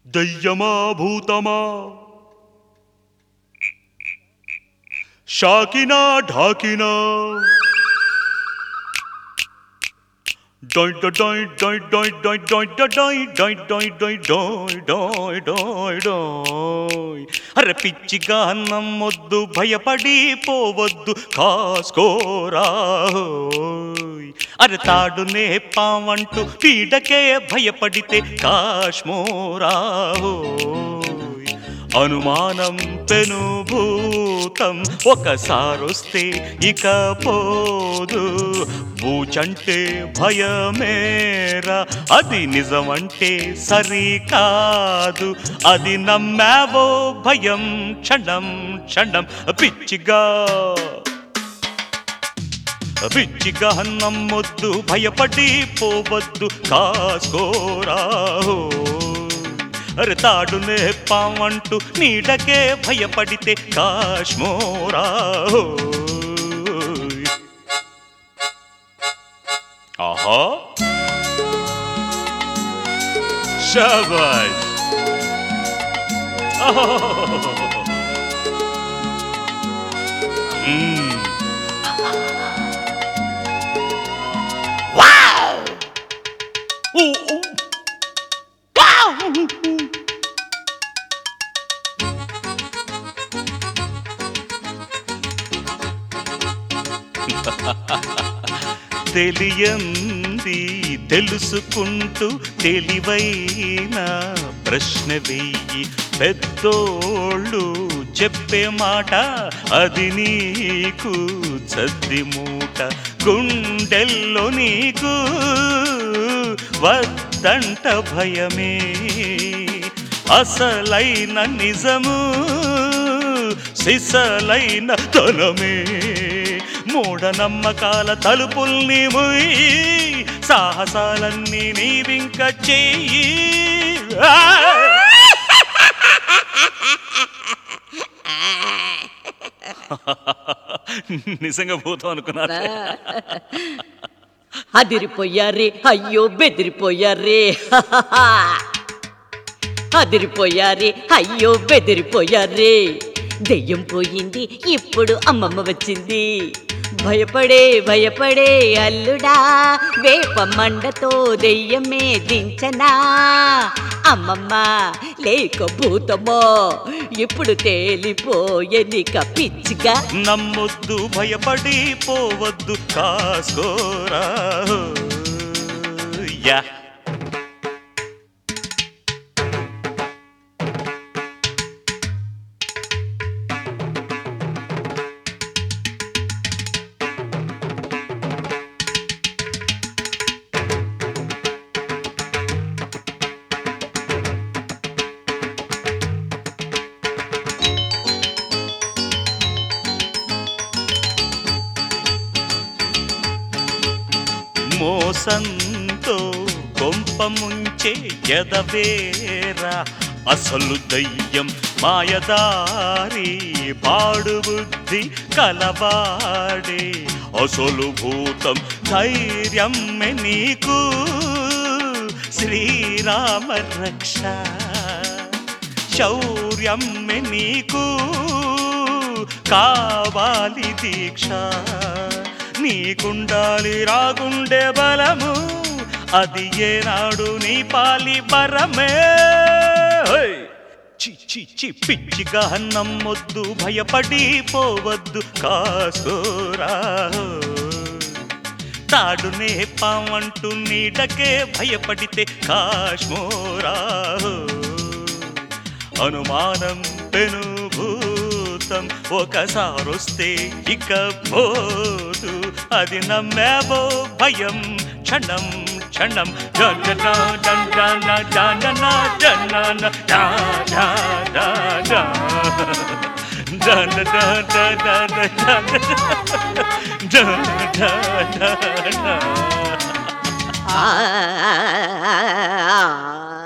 దయ్యమా భూతమా షాకినా ఢాకినా డొయ్ డొయ్ డొయ్ డొయ్ డొయ్ డొయ్ డొయ్ డొయ్ డొయ్ డొయ్ డొయ్ డొయ్ డొయ్ డొయ్ అరే పిచ్చిగా నమ్మొద్దు భయపడి పోవద్దు కాసుకోరా హోయ్. అరే తాడునే పావంటూ పీడకే భయపడితే కాశ్మోరా హోయ్. అనుమానం పెనుభూతం ఒకసారొస్తే ఇక పోదు బూచంటే భయమేరా అది నిజమంటే సరికాదు అది నమ్మావో భయం క్షణం క్షణం పిచ్చిగా పిచ్చిగా నమ్మొద్దు భయపడి పోవద్దు కాసుకోరా అరే తాడునే పామంటూ నీడకే భయపడితే కాశ్మోరా ఆహా శాబాష్ మ్మ్. Ooh, ooh. Wow! తెలియంది తెలుసుకుంటూ తెలివైన ప్రశ్న వెయ్యి పెద్దోళ్ళు చెప్పే మాట అది నీకు చద్ది మూట గుండెల్లో నీకు వద్దంట భయమే అసలైన నిజము సిసలైన తనమే మూఢనమ్మకాల తలుపుల్ని ముయ్యి సాహసాలన్నీ నీవింక చెయ్యి ఆ! నిజంగా పోతాం అనుకున్నా అదిరిపోయారే అయ్యో బెదిరిపోయారే అదిరిపోయారే అయ్యో బెదిరిపోయారే దెయ్యం పోయింది ఇప్పుడు అమ్మమ్మ వచ్చింది భయపడే భయపడే అల్లుడా వేప మండతో దెయ్యమే దించనా అమ్మమ్మ లేక భూతమో ఇప్పుడు తేలిపోయనిక పిచ్చిగా నమ్మొద్దు భయపడి పోవద్దు కాసుకోరా యా మోసంతో కొంప ముంచే ఎదవేరా అసలు దయ్యం మాయదారి పాడు బుద్ధి కలవాడే అసలు భూతం ధైర్యం నీకు శ్రీరామ రక్ష శౌర్యం నీకు కావాలి దీక్ష నీకుండాలి రాగుండే బలము అది ఏనాడు నీ పాలి బరమే హోయ్! చి చి చి పిచ్చిగా నమ్మొద్దు భయపడి పోవద్దు కాసుకోరా తాడునే పామంటూ నీడకే భయపడితే కాశ్మోరా అనుమానం పెనుభూతం ఒకసారొస్తే ఇక పోదు అది నమ్మావో భయం క్షణం క్షణం జన జన జన జన జన జన ఆ